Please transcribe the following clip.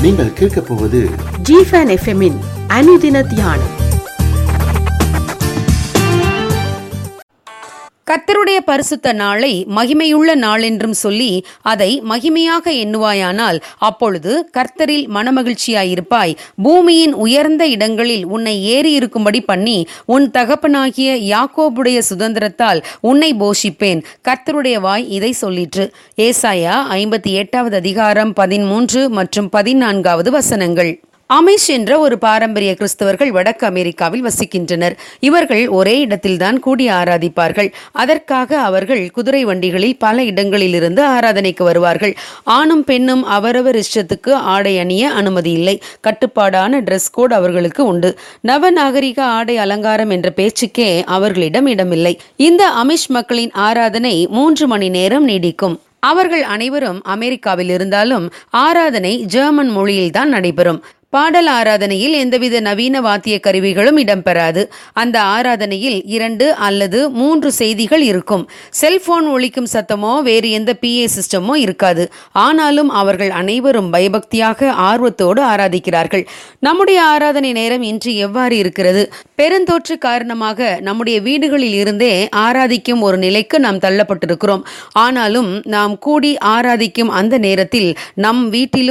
நீங்கள் கேட்கப் போவது ஜிஃபன் எஃப்எம்மின் அனுதின தியானம் கர்த்தருடைய பரிசுத்த நாளை மகிமையுள்ள நாளென்றும் சொல்லி அதை மகிமையாக எண்ணுவாயானால் அப்பொழுது கர்த்தரில் மனமகிழ்ச்சியாயிருப்பாய் பூமியின் உயர்ந்த இடங்களில் உன்னை ஏறி இருக்கும்படி பண்ணி உன் தகப்பனாகிய யாக்கோபுடைய சுதந்திரத்தால் உன்னை போஷிப்பேன் கர்த்தருடைய வாய் இதை சொல்லிற்று ஏசாயா ஐம்பத்தி எட்டாவது அதிகாரம் பதிமூன்று மற்றும் பதினான்காவது வசனங்கள் அமிஷ் என்ற ஒரு பாரம்பரிய கிறிஸ்தவர்கள் வடக்கு அமெரிக்காவில் வசிக்கின்றனர் இவர்கள் ஒரே இடத்தில்தான் கூடி ஆராதிப்பார்கள் அதற்காக அவர்கள் குதிரை வண்டிகளில் பல இடங்களிலிருந்து ஆராதனைக்கு வருவார்கள் ஆணும் பெண்ணும் அவரவர் இஷ்டத்துக்கு ஆடை அணிய அனுமதி இல்லை கட்டுப்பாடான ட்ரெஸ் கோட் அவர்களுக்கு உண்டு நவநாகரிக ஆடை அலங்காரம் என்ற பேச்சுக்கே அவர்களிடம் இடமில்லை இந்த அமிஷ் மக்களின் ஆராதனை மூன்று மணி நேரம் நீடிக்கும் அவர்கள் அனைவரும் அமெரிக்காவில் இருந்தாலும் ஆராதனை ஜெர்மன் மொழியில்தான் நடைபெறும் பாடல் ஆராதனையில் எந்தவித நவீன வாத்திய கருவிகளும் இடம்பெறாது அந்த ஆராதனையில் இரண்டு அல்லது மூன்று செய்திகள் இருக்கும் செல்போன் ஒழிக்கும் சத்தமோ வேறு எந்த பிஏ சிஸ்டமோ இருக்காது ஆனாலும் அவர்கள் அனைவரும் பயபக்தியாக ஆர்வத்தோடு ஆராதிக்கிறார்கள் நம்முடைய ஆராதனை நேரம் இன்று எவ்வாறு இருக்கிறது பெருந்தோற்று காரணமாக நம்முடைய வீடுகளில் இருந்தே ஆராதிக்கும் ஒரு நிலைக்கு நாம் தள்ளப்பட்டிருக்கிறோம் ஆனாலும் நாம் கூடி ஆராதிக்கும் அந்த நேரத்தில் நம் வீட்டிலும்